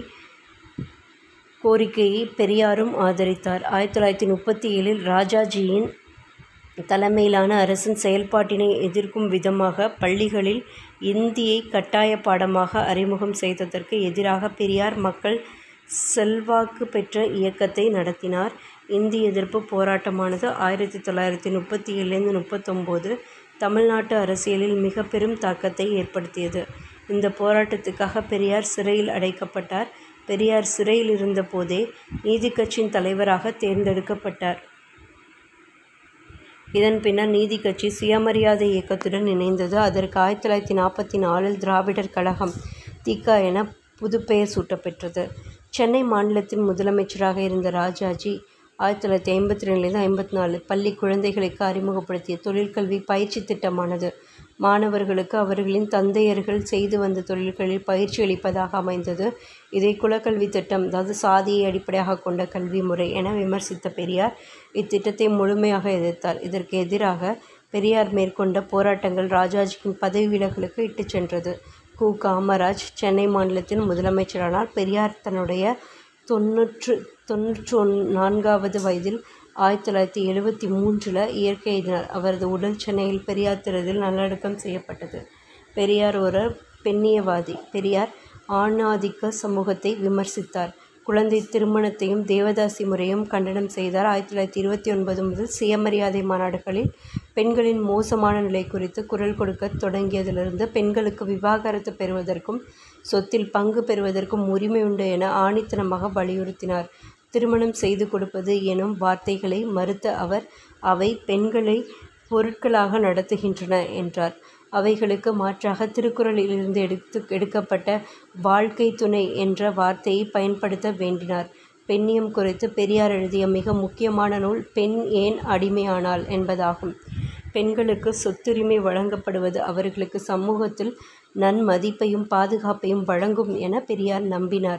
[SPEAKER 1] கோரிக்கையை பெரியாரும் ஆதரித்தார் ஆயிரத்தி தொள்ளாயிரத்தி முப்பத்தி ஏழில் ராஜாஜியின் தலைமையிலான அரசின் செயல்பாட்டினை எதிர்க்கும் விதமாக பள்ளிகளில் இந்தியை கட்டாய பாடமாக அறிமுகம் செய்ததற்கு எதிராக பெரியார் மக்கள் செல்வாக்கு பெற்ற இயக்கத்தை நடத்தினார் இந்தி எதிர்ப்பு போராட்டமானது ஆயிரத்தி தொள்ளாயிரத்தி முப்பத்தி ஏழுலேருந்து முப்பத்தொம்போது தமிழ்நாட்டு அரசியலில் மிக பெரும் தாக்கத்தை ஏற்படுத்தியது இந்த போராட்டத்துக்காக பெரியார் சிறையில் அடைக்கப்பட்டார் பெரியார் சிறையில் இருந்தபோதே நீதிக் கட்சியின் தலைவராக தேர்ந்தெடுக்கப்பட்டார் இதன் பின்னர் நீதி கட்சி சுயமரியாதை இயக்கத்துடன் இணைந்தது அதற்கு ஆயிரத்தி தொள்ளாயிரத்தி நாற்பத்தி நாலில் திராவிடர் கழகம் திக என புதுப்பெயர் சூட்டப்பெற்றது சென்னை மாநிலத்தின் முதலமைச்சராக இருந்த ராஜாஜி ஆயிரத்தி தொள்ளாயிரத்தி ஐம்பத்தி ரெண்டுலேருந்து ஐம்பத்தி நாலு பள்ளி குழந்தைகளுக்கு அறிமுகப்படுத்திய தொழிற்கல்வி பயிற்சி திட்டமானது மாணவர்களுக்கு அவர்களின் தந்தையர்கள் செய்து வந்த தொழில்களில் பயிற்சி அளிப்பதாக அமைந்தது இதை குலக்கல்வி திட்டம் அதாவது சாதியை அடிப்படையாக கொண்ட கல்வி முறை என விமர்சித்த பெரியார் இத்திட்டத்தை முழுமையாக எதிர்த்தார் இதற்கு எதிராக பெரியார் மேற்கொண்ட போராட்டங்கள் ராஜாஜியின் பதவி விலகலுக்கு இட்டுச் சென்றது கு காமராஜ் சென்னை மாநிலத்தின் முதலமைச்சரானார் பெரியார் தன்னுடைய தொன்னூற்று தொன்னூற்று ஒன் நான்காவது வயதில் ஆயிரத்தி தொள்ளாயிரத்தி எழுபத்தி மூன்றில் இயற்கை எய்தினார் அவரது உடல் சென்னையில் பெரியார் திறதில் நல்லடக்கம் செய்யப்பட்டது பெரியார் ஒரு பெண்ணியவாதி பெரியார் ஆணாதிக்க சமூகத்தை விமர்சித்தார் குழந்தை திருமணத்தையும் தேவதாசி முறையும் கண்டனம் செய்தார் ஆயிரத்தி தொள்ளாயிரத்தி இருபத்தி ஒன்பது முதல் சுயமரியாதை மாநாடுகளில் பெண்களின் மோசமான நிலை குறித்து குரல் கொடுக்க தொடங்கியதிலிருந்து பெண்களுக்கு விவாகரத்து பெறுவதற்கும் சொத்தில் பங்கு பெறுவதற்கும் உரிமை உண்டு என ஆணித்தனமாக வலியுறுத்தினார் திருமணம் செய்து கொடுப்பது எனும் வார்த்தைகளை மறுத்த அவர் அவை பெண்களை பொருட்களாக நடத்துகின்றன என்றார் அவைகளுக்கு மாற்றாக திருக்குறளிலிருந்து எடுத்து எடுக்கப்பட்ட வாழ்க்கை துணை என்ற வார்த்தையை பயன்படுத்த வேண்டினார் பெண்ணியம் குறித்து பெரியார் எழுதிய மிக முக்கியமான நூல் பெண் ஏன் அடிமையானாள் என்பதாகும் பெண்களுக்கு சொத்துரிமை வழங்கப்படுவது அவர்களுக்கு சமூகத்தில் நன்மதிப்பையும் பாதுகாப்பையும் வழங்கும் என பெரியார் நம்பினார்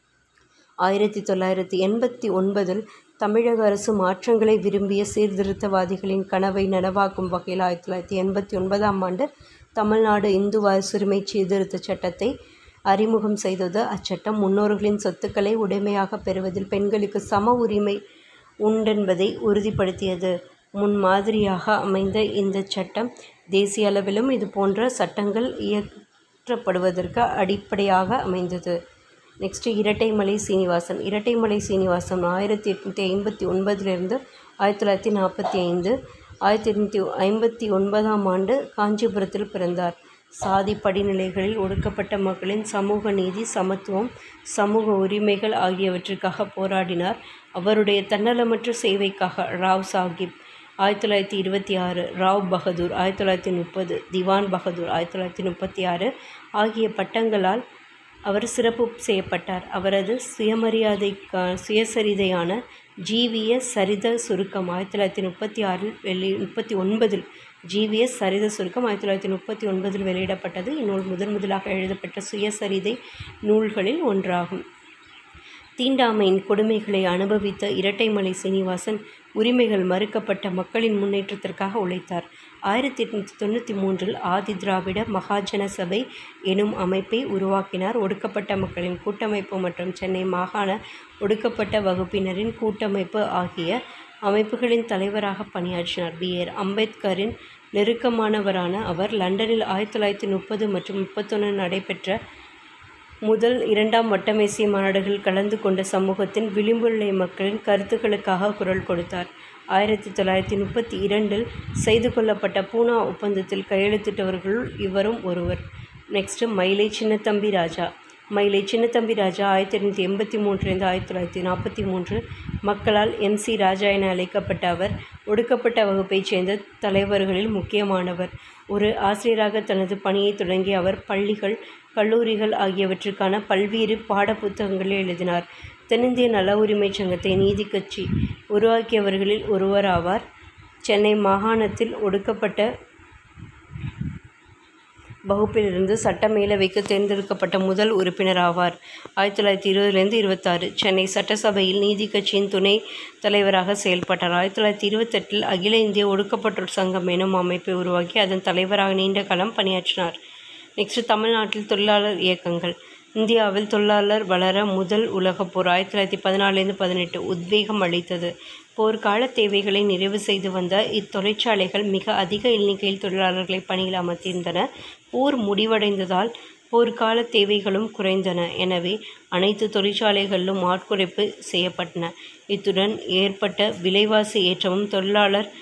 [SPEAKER 1] ஆயிரத்தி தொள்ளாயிரத்தி எண்பத்தி ஒன்பதில் தமிழக அரசு மாற்றங்களை விரும்பிய சீர்திருத்தவாதிகளின் கனவை நனவாக்கும் வகையில் ஆயிரத்தி தொள்ளாயிரத்தி எண்பத்தி ஒன்பதாம் ஆண்டு தமிழ்நாடு இந்து வாரிசுரிமை சீர்திருத்த சட்டத்தை அறிமுகம் செய்தது அச்சட்டம் முன்னோர்களின் சொத்துக்களை உடைமையாக பெறுவதில் பெண்களுக்கு சம உரிமை உண்டென்பதை உறுதிப்படுத்தியது முன்மாதிரியாக அமைந்த இந்த சட்டம் தேசிய அளவிலும் இது போன்ற சட்டங்கள் இயற்றப்படுவதற்கு அடிப்படையாக அமைந்தது நெக்ஸ்ட்டு இரட்டைமலை சீனிவாசன் இரட்டைமலை சீனிவாசன் ஆயிரத்தி எட்நூற்றி ஐம்பத்தி ஒன்பதிலிருந்து ஆயிரத்தி தொள்ளாயிரத்தி நாற்பத்தி ஐந்து ஆயிரத்தி எட்நூற்றி ஐம்பத்தி ஒன்பதாம் ஆண்டு காஞ்சிபுரத்தில் பிறந்தார் சாதி படிநிலைகளில் ஒடுக்கப்பட்ட மக்களின் சமூக நீதி சமத்துவம் சமூக உரிமைகள் ஆகியவற்றிற்காக போராடினார் அவருடைய தன்னலமற்ற சேவைக்காக ராவ் சாஹிப் ஆயிரத்தி தொள்ளாயிரத்தி இருபத்தி ஆறு ராவ் பகதூர் ஆயிரத்தி தொள்ளாயிரத்தி முப்பது திவான் பகதூர் ஆயிரத்தி தொள்ளாயிரத்தி முப்பத்தி ஆறு ஆகிய பட்டங்களால் அவர் சிறப்பு செய்யப்பட்டார் அவரது சுயமரியாதை சுயசரிதையான ஜிவிஎஸ் சரித சுருக்கம் ஆயிரத்தி தொள்ளாயிரத்தி முப்பத்தி ஆறில் வெளி முப்பத்தி ஒன்பதில் ஜிவிஎஸ் சரித சுருக்கம் ஆயிரத்தி தொள்ளாயிரத்தி முப்பத்தி ஒன்பதில் வெளியிடப்பட்டது இந்நூல் முதன் முதலாக எழுதப்பட்ட சுயசரிதை நூல்களில் ஒன்றாகும் தீண்டாமையின் கொடுமைகளை அனுபவித்த இரட்டைமலை சீனிவாசன் உரிமைகள் மறுக்கப்பட்ட மக்களின் முன்னேற்றத்திற்காக உழைத்தார் ஆயிரத்தி எட்நூற்றி தொண்ணூற்றி மூன்றில் ஆதி திராவிட மகாஜன சபை எனும் அமைப்பை உருவாக்கினார் ஒடுக்கப்பட்ட மக்களின் கூட்டமைப்பு மற்றும் சென்னை மாகாண ஒடுக்கப்பட்ட வகுப்பினரின் கூட்டமைப்பு ஆகிய அமைப்புகளின் தலைவராக பணியாற்றினார் பி ஆர் அம்பேத்கரின் நெருக்கமானவரான அவர் லண்டனில் ஆயிரத்தி தொள்ளாயிரத்தி முப்பது மற்றும் முப்பத்தொன்று நடைபெற்ற முதல் இரண்டாம் வட்டமேசிய மாநாடுகளில் கலந்து கொண்ட சமூகத்தின் விளிம்புநிலை மக்களின் கருத்துக்களுக்காக குரல் கொடுத்தார் ஆயிரத்தி தொள்ளாயிரத்தி முப்பத்தி இரண்டில் செய்து கொள்ளப்பட்ட பூனா ஒப்பந்தத்தில் கையெழுத்திட்டவர்களுள் இவரும் ஒருவர் நெக்ஸ்ட்டு மயிலை சின்னத்தம்பி ராஜா மயிலை சின்னத்தம்பி ராஜா ஆயிரத்தி எட்நூற்றி எண்பத்தி மூன்றிலிருந்து ஆயிரத்தி தொள்ளாயிரத்தி நாற்பத்தி மூன்று மக்களால் எம் சி ராஜா என அழைக்கப்பட்ட அவர் ஒடுக்கப்பட்ட வகுப்பைச் சேர்ந்த தலைவர்களில் முக்கியமானவர் ஒரு ஆசிரியராக தனது பணியை தொடங்கிய அவர் பள்ளிகள் கல்லூரிகள் ஆகியவற்றுக்கான பல்வேறு பாடப்புத்தகங்களை எழுதினார் தென்னிந்திய நல உரிமைச் சங்கத்தை நீதி கட்சி உருவாக்கியவர்களில் ஒருவராவார் சென்னை மாகாணத்தில் ஒடுக்கப்பட்ட வகுப்பிலிருந்து சட்ட மேலவைக்கு தேர்ந்தெடுக்கப்பட்ட முதல் உறுப்பினர் ஆவார் ஆயிரத்தி தொள்ளாயிரத்தி இருபதுலேருந்து இருபத்தாறு சென்னை சட்டசபையில் நீதி கட்சியின் துணை தலைவராக செயல்பட்டார் ஆயிரத்தி தொள்ளாயிரத்தி இருபத்தெட்டில் அகில இந்திய ஒடுக்கப்பட்டோர் சங்கம் எனும் அமைப்பை உருவாக்கி அதன் தலைவராக நீண்ட காலம் பணியாற்றினார் நெக்ஸ்ட் தமிழ்நாட்டில் தொழிலாளர் இயக்கங்கள் இந்தியாவில் தொழிலாளர் வளர முதல் உலகப் போர் ஆயிரத்தி தொள்ளாயிரத்தி பதினாலேருந்து பதினெட்டு உத்வேகம் அளித்தது போர்க்கால தேவைகளை நிறைவு செய்து வந்த இத்தொழிற்சாலைகள் மிக அதிக எண்ணிக்கையில் தொழிலாளர்களை பணியில் அமர்த்தியிருந்தன போர் முடிவடைந்ததால் போர்க்கால தேவைகளும் குறைந்தன எனவே அனைத்து தொழிற்சாலைகளிலும் ஆட்குறைப்பு செய்யப்பட்டன இத்துடன் ஏற்பட்ட விலைவாசி ஏற்றமும் தொழிலாளர்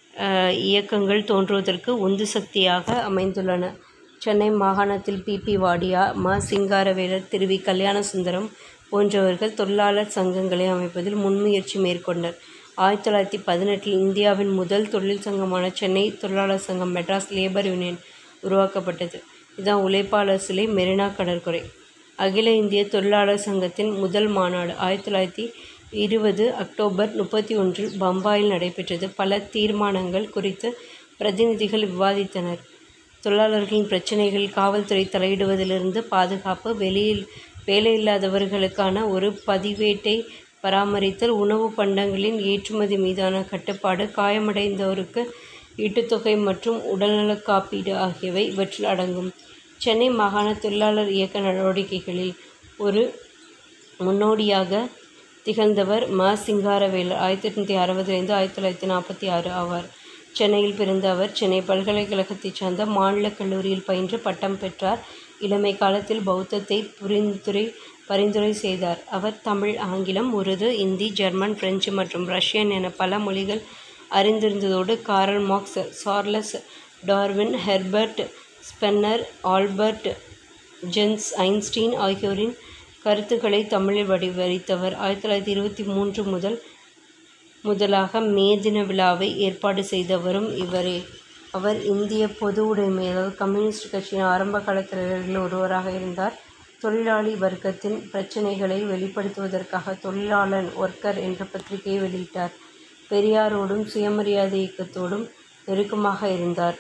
[SPEAKER 1] இயக்கங்கள் தோன்றுவதற்கு உந்து சக்தியாக அமைந்துள்ளன சென்னை மாகாணத்தில் பி பி வாடியா ம சிங்காரவேலர் திருவி கல்யாணசுந்தரம் போன்றவர்கள் தொழிலாளர் சங்கங்களை அமைப்பதில் முன்முயற்சி மேற்கொண்டனர் ஆயிரத்தி தொள்ளாயிரத்தி பதினெட்டில் இந்தியாவின் முதல் தொழில் சங்கமான சென்னை தொழிலாளர் சங்கம் மெட்ராஸ் லேபர் யூனியன் உருவாக்கப்பட்டது இதுதான் உழைப்பாளர் சிலை மெரினா கடற்கரை அகில இந்திய தொழிலாளர் சங்கத்தின் முதல் மாநாடு ஆயிரத்தி தொள்ளாயிரத்தி இருபது அக்டோபர் முப்பத்தி ஒன்றில் பம்பாயில் நடைபெற்றது பல தீர்மானங்கள் குறித்து பிரதிநிதிகள் விவாதித்தனர் தொழிலாளர்களின் பிரச்சினைகள் காவல்துறை தலையிடுவதிலிருந்து பாதுகாப்பு வெளியில் வேலையில்லாதவர்களுக்கான ஒரு பதிவேட்டை பராமரித்தல் உணவு பண்டங்களின் ஏற்றுமதி மீதான கட்டுப்பாடு காயமடைந்தோருக்கு ஈட்டுத்தொகை மற்றும் உடல்நலக் காப்பீடு ஆகியவை இவற்றில் அடங்கும் சென்னை மாகாண தொழிலாளர் இயக்க நடவடிக்கைகளில் ஒரு முன்னோடியாக திகழ்ந்தவர் ம சிங்காரவேலர் ஆயிரத்தி எட்நூற்றி அறுபதுலேருந்து ஆயிரத்தி தொள்ளாயிரத்தி நாற்பத்தி ஆறு ஆவார் சென்னையில் பிறந்த அவர் சென்னை பல்கலைக்கழகத்தைச் சார்ந்த மாநில கல்லூரியில் பயின்று பட்டம் பெற்றார் இளமை காலத்தில் பௌத்தத்தை புரிந்துரை பரிந்துரை செய்தார் அவர் தமிழ் ஆங்கிலம் உருது இந்தி ஜெர்மன் பிரெஞ்சு மற்றும் ரஷ்யன் என பல மொழிகள் அறிந்திருந்ததோடு Karl Marx Charles Darwin Herbert Spencer Albert ஜென்ஸ் ஐன்ஸ்டீன் ஆகியோரின் கருத்துக்களை தமிழில் வடிவரித்தவர் ஆயிரத்தி தொள்ளாயிரத்தி இருபத்தி மூன்று முதல் முதலாக மே தின விழாவை ஏற்பாடு செய்தவரும் இவரே அவர் இந்திய பொது உடைமை அதாவது கம்யூனிஸ்ட் கட்சியின் ஆரம்ப கால தலைவர்களில் ஒருவராக இருந்தார் தொழிலாளி வர்க்கத்தின் பிரச்சினைகளை வெளிப்படுத்துவதற்காக தொழிலாளன் ஒர்க்கர் என்ற பத்திரிகையை வெளியிட்டார் பெரியாரோடும் சுயமரியாதை இயக்கத்தோடும் நெருக்கமாக இருந்தார்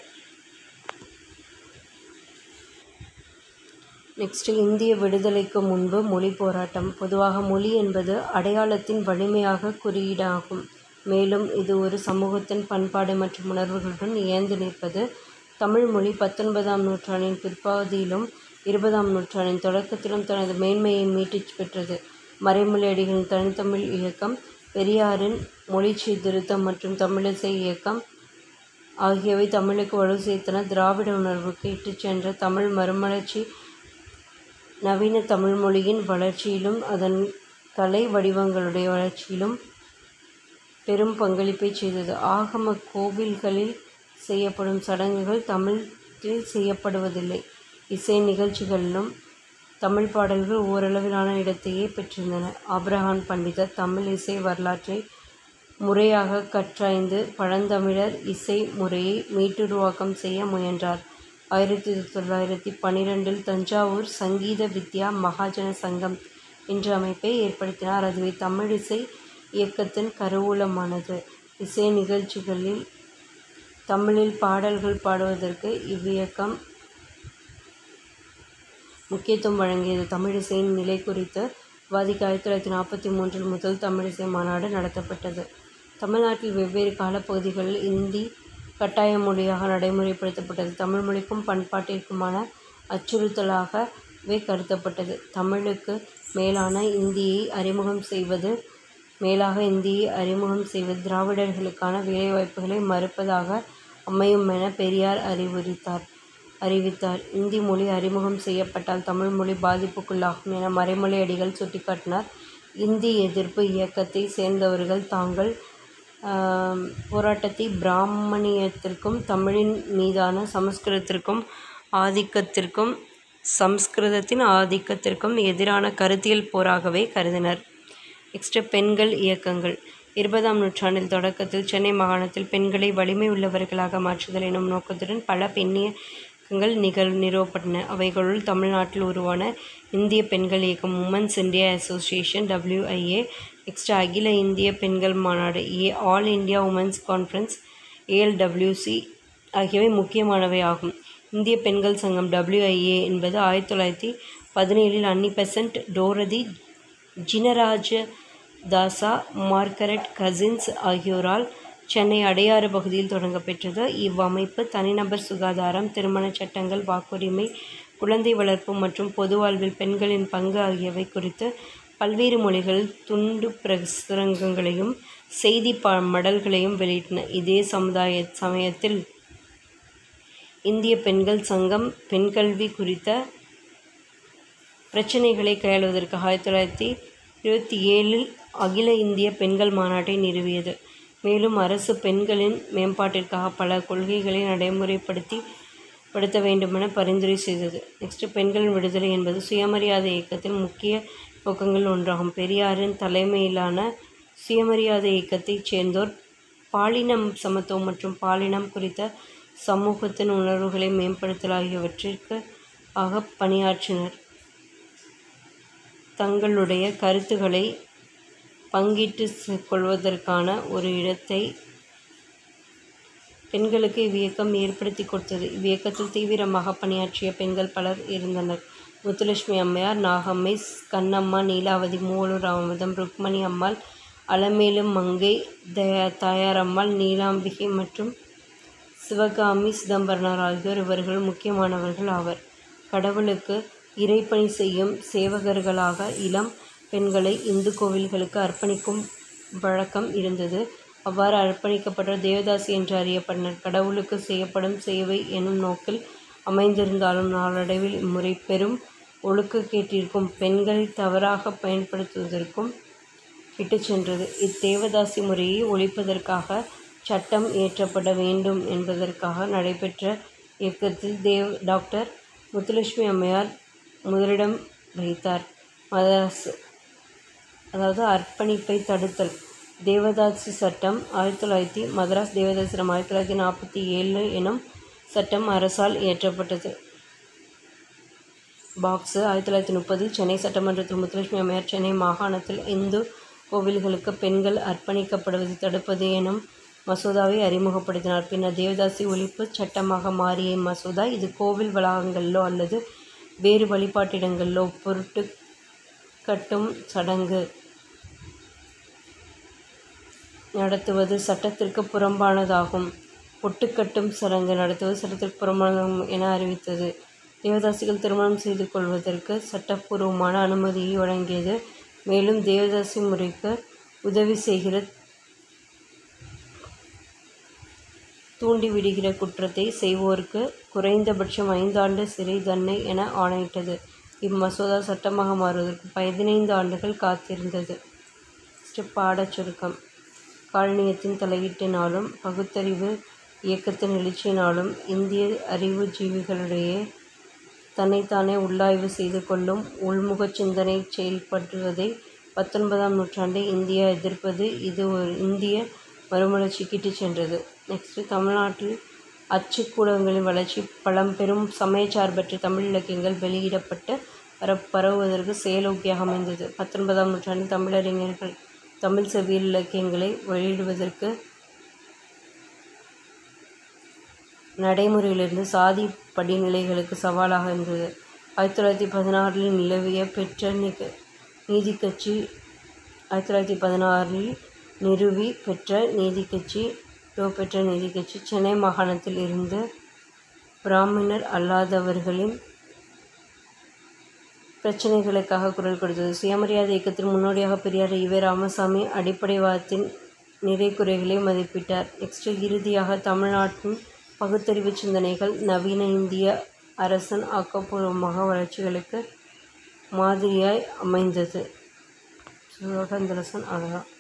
[SPEAKER 1] நெக்ஸ்ட் இந்திய விடுதலைக்கு முன்பு மொழி போராட்டம் பொதுவாக மொழி என்பது அடையாளத்தின் வலிமையாக குறியீடாகும் மேலும் இது ஒரு சமூகத்தின் பண்பாடு மற்றும் உணர்வுகளுடன் இயந்து நிற்பது தமிழ் மொழி பத்தொன்பதாம் நூற்றாண்டின் பிற்பாதியிலும் இருபதாம் நூற்றாண்டின் தொடக்கத்திலும் தனது மேன்மையை மீட்டுப் பெற்றது மறைமொழி அடிகளின் தனித்தமிழ் இயக்கம் பெரியாரின் மொழி சீர்திருத்தம் மற்றும் தமிழிசை இயக்கம் ஆகியவை தமிழுக்கு வலு சேர்த்தன திராவிட உணர்வுக்கு இட்டுச் சென்ற தமிழ் மறுமலர்ச்சி நவீன தமிழ் மொழியின் வளர்ச்சியிலும் அதன் கலை வடிவங்களுடைய வளர்ச்சியிலும் பெரும் பங்களிப்பை செய்தது ஆகம கோவில்களில் செய்யப்படும் சடங்குகள் தமிழில் செய்யப்படுவதில்லை இசை நிகழ்ச்சிகளிலும் தமிழ் பாடல்கள் ஓரளவிலான இடத்தையே பெற்றிருந்தன ஆப்ரஹாம் பண்டிதர் தமிழ் இசை வரலாற்றை முறையாக கற்றாய்ந்து பழந்தமிழர் இசை முறையை மீட்டுருவாக்கம் செய்ய முயன்றார் ஆயிரத்தி தொள்ளாயிரத்தி பன்னிரெண்டில் தஞ்சாவூர் சங்கீத வித்யா மகாஜன சங்கம் என்ற அமைப்பை ஏற்படுத்தினார் அதுவே தமிழிசை இயக்கத்தின் கருவூலமானது இசை நிகழ்ச்சிகளில் தமிழில் பாடல்கள் பாடுவதற்கு இவ்வியக்கம் முக்கியத்துவம் வழங்கியது தமிழிசையின் நிலை குறித்து விவாதிக்க ஆயிரத்தி தொள்ளாயிரத்தி நாற்பத்தி மூன்றில் முதல் தமிழிசை மாநாடு நடத்தப்பட்டது தமிழ்நாட்டில் வெவ்வேறு காலப்பகுதிகளில் இந்தி கட்டாய மொழியாக நடைமுறைப்படுத்தப்பட்டது தமிழ் மொழிக்கும் பண்பாட்டிற்குமான அச்சுறுத்தலாகவே கருதப்பட்டது தமிழுக்கு மேலான இந்தியை அறிமுகம் செய்வது மேலாக இந்தியை அறிமுகம் செய்வது திராவிடர்களுக்கான வேலைவாய்ப்புகளை மறுப்பதாக அமையும் என பெரியார் அறிவுறுத்தார் அறிவித்தார் இந்தி மொழி அறிமுகம் செய்யப்பட்டால் தமிழ் மொழி பாதிப்புக்குள்ளாகும் என மறைமலை அடிகள் சுட்டிக்காட்டினார் இந்தி எதிர்ப்பு இயக்கத்தை சேர்ந்தவர்கள் தாங்கள் போராட்டத்தை பிராமணியத்திற்கும் தமிழின் மீதான சமஸ்கிருதத்திற்கும் ஆதிக்கத்திற்கும் சம்ஸ்கிருதத்தின் ஆதிக்கத்திற்கும் எதிரான கருத்தியல் போராகவே கருதினர் நெக்ஸ்ட்டு பெண்கள் இயக்கங்கள் இருபதாம் நூற்றாண்டில் தொடக்கத்தில் சென்னை மாகாணத்தில் பெண்களை வலிமை உள்ளவர்களாக மாற்றுதல் எனும் நோக்கத்துடன் பல பெண்ணிய இயக்கங்கள் நிகழ் நிறுவப்பட்டன அவைகளுள் தமிழ்நாட்டில் உருவான இந்திய பெண்கள் இயக்கம் women's India association WIA next அகில இந்திய பெண்கள் மாநாடு a all India women's conference ALWC ஆகியவை முக்கியமானவை ஆகும் இந்திய பெண்கள் சங்கம் டபிள்யூஐஏ என்பது ஆயிரத்தி தொள்ளாயிரத்தி பதினேழில் Annie Besant Dorothy Jinarajadasa Margaret Cousins ஆகியோரால் சென்னை அடையாறு பகுதியில் தொடங்கப்பெற்றது இவ்வமைப்பு தனிநபர் சுகாதாரம் திருமணச் சட்டங்கள் வாக்குரிமை குழந்தை வளர்ப்பு மற்றும் பொது வாழ்வில் பெண்களின் பங்கு ஆகியவை குறித்து பல்வேறு மொழிகளில் துண்டு பிரசுரங்கங்களையும் செய்தி ப மடல்களையும் வெளியிட்டன இதே சமுதாய சமயத்தில் இந்திய பெண்கள் சங்கம் பெண்கல்வி குறித்த பிரச்சனைகளை கையாளுவதற்கு ஆயிரத்தி தொள்ளாயிரத்தி இருபத்தி ஏழில் அகில இந்திய பெண்கள் மாநாட்டை நிறுவியது மேலும் அரசு பெண்களின் மேம்பாட்டிற்காக பல கொள்கைகளை நடைமுறைப்படுத்தி படுத்த வேண்டுமென பரிந்துரை செய்தது நெக்ஸ்ட் பெண்களின் விடுதலை என்பது சுயமரியாதை இயக்கத்தின் முக்கிய நோக்கங்கள் ஒன்றாகும் பெரியாரின் தலைமையிலான சுயமரியாதை இயக்கத்தைச் சேர்ந்தோர் பாலினம் சமத்துவம் மற்றும் பாலினம் குறித்த சமூகத்தின் உணர்வுகளை மேம்படுத்தல் ஆகியவற்றிற்கு ஆக பணியாற்றினர் தங்களுடைய கருத்துக்களை பங்கிட்டு கொள்வதற்கான ஒரு இடத்தை பெண்களுக்கு இவ்வியக்கம் ஏற்படுத்தி கொடுத்தது இவ்வியக்கத்தில் தீவிரமாக பணியாற்றிய பெண்கள் பலர் இருந்தனர் முத்துலட்சுமி அம்மையார் நாகம்மை கண்ணம்மா நீலாவதி மூவலூர் அமுதம் ருக்மணி அம்மாள் அலமேலு மங்கை தயா தாயாரம்மாள் நீலாம்பிகை மற்றும் சிவகாமி சிதம்பரனார் ஆகியோர் இவர்கள் முக்கியமானவர்கள் ஆவர் கடவுளுக்கு இறைப்பணி செய்யும் சேவகர்களாக இளம் பெண்களை இந்து கோவில்களுக்கு அர்ப்பணிக்கும் வழக்கம் இருந்தது அவ்வாறு அர்ப்பணிக்கப்பட்ட தேவதாசி என்று அறியப்பட்டனர் கடவுளுக்கு செய்யப்படும் சேவை எனும் நோக்கில் அமைந்திருந்தாலும் நாளடைவில் இம்முறை பெரும் ஒழுக்கக்கேட்டிற்கும் பெண்களை தவறாக பயன்படுத்துவதற்கும் இட்டுச் சென்றது இத்தேவதாசி முறையை ஒழிப்பதற்காக சட்டம் இயற்றப்பட வேண்டும் என்பதற்காக நடைபெற்ற இயக்கத்தில் தேவ் டாக்டர் முத்துலட்சுமி அம்மையார் முதலிடம் வைத்தார் மதராஸ் அதாவது அர்ப்பணிப்பை தடுத்தல் தேவதாசி சட்டம் ஆயிரத்தி தொள்ளாயிரத்தி மதராஸ் தேவதாசிரம் ஆயிரத்தி தொள்ளாயிரத்தி நாற்பத்தி ஏழு எனும் சட்டம் அரசால் இயற்றப்பட்டது பாக்ஸு ஆயிரத்தி தொள்ளாயிரத்தி முப்பதில் சென்னை சட்டமன்றத்தில் முத்துலட்சுமி அம்மையார் சென்னை மாகாணத்தில் இந்து கோவில்களுக்கு பெண்கள் அர்ப்பணிக்கப்படுவதை தடுப்பது எனும் மசோதாவை அறிமுகப்படுத்தினார் பின்னர் தேவதாசி ஒழிப்பு சட்டமாக மாறிய மசோதா இது கோவில் வளாகங்களிலோ அல்லது வேறு வழிபாட்டிடங்களிலோ பொருட்டு கட்டும் சடங்கு நடத்துவது சட்டத்திற்கு புறம்பானதாகும் பொட்டுக்கட்டும் சடங்கு நடத்துவது சட்டத்திற்கு புறம்பானதாகும் என அறிவித்தது தேவதாசிகள் திருமணம் செய்து கொள்வதற்கு சட்டப்பூர்வமான அனுமதியை வழங்கியது மேலும் தேவதாசி முறைக்கு உதவி செய்கிற தூண்டிவிடுகிற குற்றத்தை செய்வோருக்கு குறைந்தபட்சம் ஐந்தாண்டு சிறை தண்டனை என ஆணையிட்டது இம்மசோதா சட்டமாக மாறுவதற்கு பதினைந்து ஆண்டுகள் காத்திருந்தது பாடச் சுருக்கம் காலனியத்தின் தலையீட்டினாலும் பகுத்தறிவு இயக்கத்தின் எழுச்சியினாலும் இந்திய அறிவுஜீவிகளிடையே தன்னைத்தானே உள்ளாய்வு செய்து கொள்ளும் உள்முகச் சிந்தனை செயல்படுவதை பத்தொன்பதாம் நூற்றாண்டை இந்தியா எதிர்ப்பது இது ஒரு இந்திய மறுமலர்ச்சிக்கு இட்டுச் சென்றது நெக்ஸ்ட்டு தமிழ்நாட்டில் அச்சுக்கூடங்களின் வளர்ச்சி பழம்பெரும் சமயச்சார்பற்ற தமிழ் இலக்கியங்கள் வெளியிடப்பட்டு பர பரவுவதற்கு செயலூக்கியாக அமைந்தது பத்தொன்பதாம் நூற்றாண்டில் தமிழறிஞர்கள் தமிழ் செவ்வியல் இலக்கியங்களை வெளியிடுவதற்கு நடைமுறையிலிருந்து சாதி படிநிலைகளுக்கு சவாலாக இருந்தது ஆயிரத்தி தொள்ளாயிரத்தி பதினாறில் நிலவிய பெற்ற நிக நீதி கட்சி ஆயிரத்தி தொள்ளாயிரத்தி பதினாறில் நிறுவி பெற்ற நீதி கட்சி டோ பெற்ற நீதி கட்சி சென்னை மாகாணத்தில் இருந்து பிராமணர் அல்லாதவர்களின் பிரச்சனைகளுக்காக குரல் கொடுத்தது சுயமரியாதை இயக்கத்தின் முன்னோடியாக பெரியார் ஈவே ராமசாமி அடிப்படைவாதத்தின் நிறை குறைகளை மதிப்பிட்டார் நெக்ஸ்ட் இறுதியாக தமிழ்நாட்டின் பகுத்தறிவு சிந்தனைகள் நவீன இந்திய அரசன் ஆக்கப்பூர்வமாக வளர்ச்சிகளுக்கு மாதிரியாய் அமைந்தது ஸோ இந்த லெசன் அவ்வளோதான்